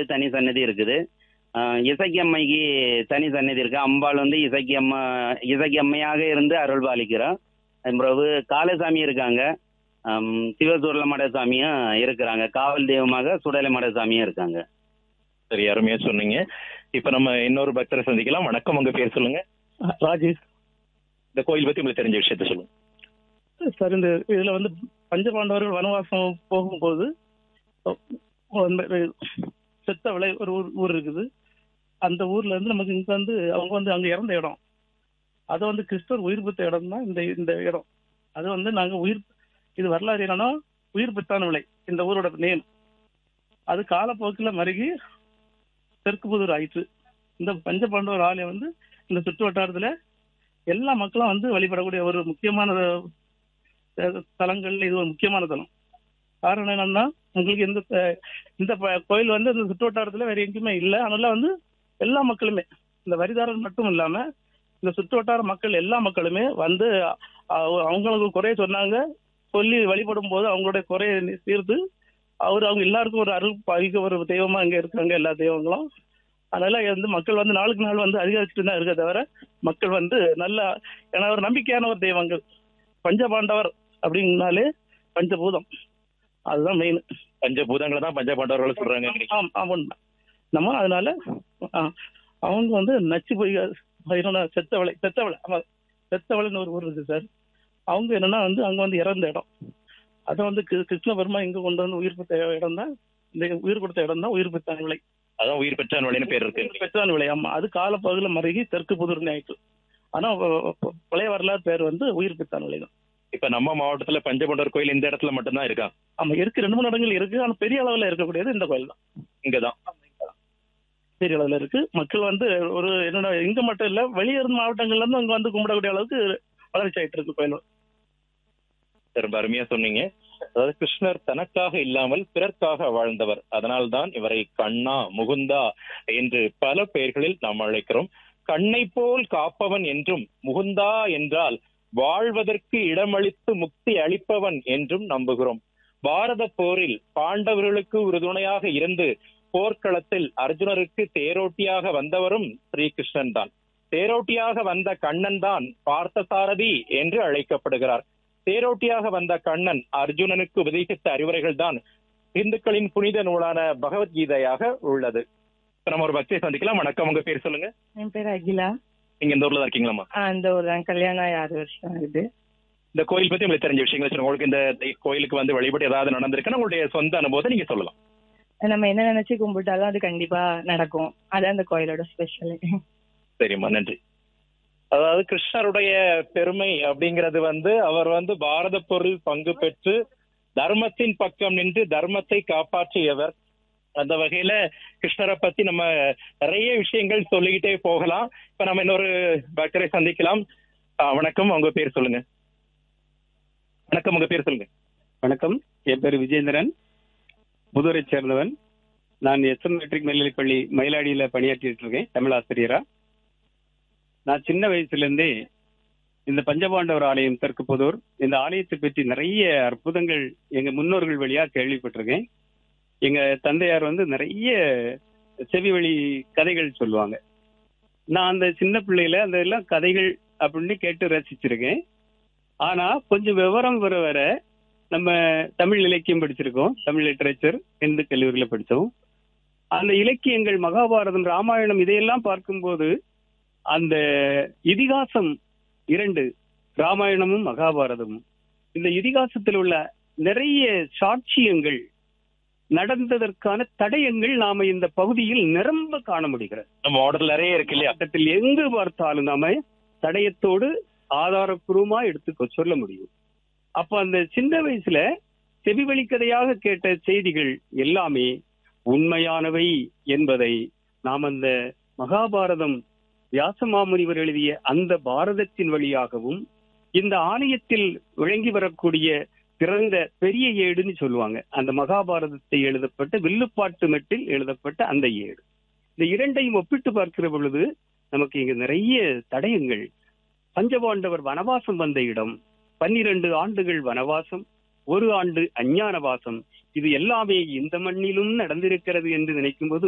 அம்பாளுக்கு தனி சன்னதி இருக்குது ஆஹ் இசக்கி அம்மைக்கு தனி சன்னதி இருக்கு அம்பாள் வந்து இசக்கி அம்மா இசக்கி அம்மையாக இருந்து அருள் பாலிக்கிறார் அதன் பிறகு காளசாமி இருக்காங்க ஆம், சிவசூர்ல மடசாமியும் இருக்கிறாங்க காவல் தெய்வமாக சுடலை மடசாமியும் இருக்காங்க சரி அருமையா சொன்னீங்க இப்ப நம்ம இன்னொரு பக்தரை சந்திக்கலாம் வணக்கம் உங்க பேர் சொல்லுங்க ராஜேஷ் இந்த கோயில் பத்தி உங்களுக்கு தெரிஞ்ச விஷயத்த சொல்லுங்க சார் இந்த இதுல வந்து பஞ்சபாண்டவர்கள் வனவாசம் போகும்போது ஒரு செத்தவளை ஒரு ஊர் ஊர் இருக்குது அந்த ஊர்ல இருந்து நமக்கு இங்க வந்து அவங்க வந்து அங்க இறந்த இடம் அது வந்து கிறிஸ்தவர் உயிர் பெற்ற இடம் தான் இந்த இந்த இடம் அது வந்து நாங்க உயிர் இது வரலாறு என்னன்னா உயிர் பெற்றான விலை இந்த ஊரோட நேம் அது காலப்போக்கில் மருகி தெற்கு புதூர் ஆயிற்று இந்த பஞ்சபாண்டவர் ஆலயம் வந்து இந்த சுற்று வட்டாரத்துல எல்லா மக்களும் வந்து வழிபடக்கூடிய ஒரு முக்கியமான அஹ், தலங்கள்ல இது ஒரு முக்கியமான தலம் காரணம் என்னன்னா உங்களுக்கு இந்த அஹ், இந்த ப- கோயில் வந்து இந்த சுற்று வட்டாரத்துல வேற எங்கேயுமே இல்லை அதனால வந்து எல்லா மக்களுமே இந்த வரிதாரர் மட்டும் இல்லாம இந்த சுற்று வட்டார மக்கள் எல்லா மக்களுமே வந்து அஹ், அவங்களுக்கு குறைய சொன்னாங்க சொல்லி வழிபடும் போது அவங்களுடைய குறைய தீர்த்து அவர் அவங்க எல்லாருக்கும் ஒரு அருள் பாதிக்க ஒரு தெய்வமா இங்க இருக்காங்க எல்லா தெய்வங்களும் அதனால வந்து மக்கள் வந்து நாளுக்கு நாள் வந்து அதிகரிச்சுட்டு தான் இருக்க தவிர மக்கள் வந்து நல்ல ஏன்னா ஒரு நம்பிக்கையான ஒரு தெய்வங்கள் பஞ்சபாண்டவர் அப்படின்னாலே பஞ்சபூதம் அதுதான் மெயின் பஞ்சபூதங்களை தான் பஞ்சபாண்டவர்கள் சொல்றாங்க ஆம் ஆமாம் நம்ம அதனால ஆ, அவங்க வந்து நச்சு போய் என்னன்னா செத்தவளை செத்தவளை ஆமா செத்தவளைன்னு ஒரு ஊர் இருக்கு சார் அவங்க என்னன்னா வந்து அங்க வந்து இறந்த இடம் அதை வந்து கி- கிருஷ்ண பெருமா இங்க கொண்டு வந்து உயிர் பெற்ற இடம் தான் இந்த உயிர் கொடுத்த இடம் தான் உயிர் பெற்றான் விளை அதான் உயிர் பெற்றான் வழின்னு பேர் உயிர் இருக்கு பெற்றான் விளை ஆமா அது காலப்பகுதியில் மருகி தெற்கு புதூர் ஆயிட்டு ஆனா வ- வ- பழைய வரலாறு பேர் வந்து உயிர் பெற்றான் விளை தான் இப்ப நம்ம மாவட்டத்துல பஞ்சபாண்டவர் கோயில் இந்த இடத்துல மட்டும்தான் இருக்கா ஆமா இருக்கு ரெண்டு மூணு இடங்கள் இருக்கு ஆனா பெரிய அளவுல இருக்கக்கூடியது இந்த கோயில் தான் இங்கதான் பெரிய அளவுல இருக்கு மக்கள் வந்து ஒரு என்னோட இங்க மட்டும் இல்ல வெளிய இருந்த மாவட்டங்கள்ல இருந்து அங்க வந்து கும்பிடக்கூடிய அளவுக்கு வளர்ச்சி ஆயிட்டு இருக்கு கோயில் ரொம்ப அருமையா சொன்னீங்க அதாவது கிருஷ்ணர் தனக்காக இல்லாமல் பிறர்க்காக வாழ்ந்தவர் அதனால்தான் இவரை கண்ணா முகுந்தா என்று பல பெயர்களில் நாம் அழைக்கிறோம் கண்ணை போல் காப்பவன் என்றும் முகுந்தா என்றால் வாழ்வதற்கு இடமளித்து முக்தி அளிப்பவன் என்றும் நம்புகிறோம் பாரத போரில் பாண்டவர்களுக்கு உறுதுணையாக இருந்து போர்க்களத்தில் அர்ஜுனருக்கு தேரோட்டியாக வந்தவரும் ஸ்ரீகிருஷ்ணன் தான் தேரோட்டியாக வந்த கண்ணன் தான் பார்த்தசாரதி என்று அழைக்கப்படுகிறார் தேரோட்டியாக வந்த கண்ணன் அர்ஜுனனுக்கு உபதேசித்த அறிவுரைகள் தான் இந்துக்களின் புனித நூலான பகவத்கீதையாக உள்ளது இப்ப நம்ம ஒரு பக்தியை சந்திக்கலாம் வணக்கம் உங்க பேர் சொல்லுங்க என் பேர் அகிலா நீங்க இந்த ஊர்ல தான் இருக்கீங்களாமா ஆ, இந்த ஒரு தான் கல்யாணம் ஆகி ஆறு வருஷம் ஆகுது இந்த கோயில் பத்தி உங்களுக்கு தெரிஞ்ச விஷயங்கள் சொல்லுங்க உங்களுக்கு இந்த இந்த கோயிலுக்கு வந்து வழிபாடு ஏதாவது நடந்திருக்குன்னா உங்களுடைய சொந்த அனுபவத்தை நீங்க சொல்லலாம் நம்ம என்ன நினைச்சு கும்பிட்டாலும் அது கண்டிப்பா நடக்கும் அதான் அந்த கோயிலோட ஸ்பெஷல் சரிம்மா நன்றி அதாவது கிருஷ்ணருடைய பெருமை அப்படிங்கிறது வந்து அவர் வந்து பாரத பொருள் பங்கு பெற்று தர்மத்தின் பக்கம் நின்று தர்மத்தை காப்பாற்றியவர் அந்த வகையில கிருஷ்ணரை பத்தி நம்ம நிறைய விஷயங்கள் சொல்லிக்கிட்டே போகலாம் இப்ப நம்ம இன்னொரு பக்தரை சந்திக்கலாம் ஆ, வணக்கம் உங்க பேர் சொல்லுங்க வணக்கம் உங்க பேர் சொல்லுங்க வணக்கம் என் பேர் விஜேந்திரன் புதூரை சேர்ந்தவன் நான் எஸ்எம் மெட்ரிக் மேல்நிலைப்பள்ளி மயிலாடியில பணியாற்றிட்டு இருக்கேன் தமிழ் ஆசிரியரா நான் சின்ன வயசுல இருந்தே இந்த பஞ்சபாண்டவர் ஆலயம் தெற்கு புதூர் இந்த ஆலயத்தை பற்றி நிறைய அற்புதங்கள் எங்க முன்னோர்கள் வழியா கேள்விப்பட்டிருக்கேன் எங்க தந்தையார் வந்து நிறைய செவி வழி கதைகள் சொல்லுவாங்க நான் அந்த சின்ன பிள்ளையில அந்த எல்லாம் கதைகள் அப்படின்னு கேட்டு ரசிச்சிருக்கேன் ஆனா கொஞ்சம் விவரம் வர வர நம்ம தமிழ் இலக்கியம் படிச்சிருக்கோம் தமிழ் லிட்டரேச்சர் இந்து கல்லூரியில படிச்சோம் அந்த இலக்கியங்கள் மகாபாரதம் ராமாயணம் இதையெல்லாம் பார்க்கும்போது அந்த இதிகாசம் இரண்டு ராமாயணமும் மகாபாரதமும் இந்த இதிகாசத்தில் உள்ள நிறைய சாட்சியங்கள் நடந்ததற்கான தடயங்கள் நாம இந்த பகுதியில் நிரம்ப காண முடிகிறது நம்ம மாவட்டத்தில் நிறைய இருக்கு இல்லையா மாவட்டத்தில் எங்கு பார்த்தாலும் நாம தடயத்தோடு ஆதாரப்பூர்வமா எடுத்து சொல்ல முடியும் அப்ப அந்த சின்ன வயசுல செவிவழி கதையாக கேட்ட செய்திகள் எல்லாமே உண்மையானவை என்பதை நாம் அந்த மகாபாரதம் வியாசமாமுனிவர் எழுதிய அந்த பாரதத்தின் வழியாகவும் இந்த ஆலயத்தில் விளங்கி வரக்கூடிய பிறந்த பெரிய ஏடுன்னு சொல்லுவாங்க அந்த மகாபாரதத்தை எழுதப்பட்ட வில்லுப்பாட்டு மெட்டில் எழுதப்பட்ட அந்த ஏடு இந்த இரண்டையும் ஒப்பிட்டு பார்க்கிற பொழுது நமக்கு இங்க நிறைய தடயங்கள் பஞ்சபாண்டவர் வனவாசம் வந்த இடம் பன்னிரண்டு ஆண்டுகள் வனவாசம் ஒரு ஆண்டு அஞ்ஞான வாசம் இது எல்லாமே இந்த மண்ணிலும் நடந்திருக்கிறது என்று நினைக்கும் போது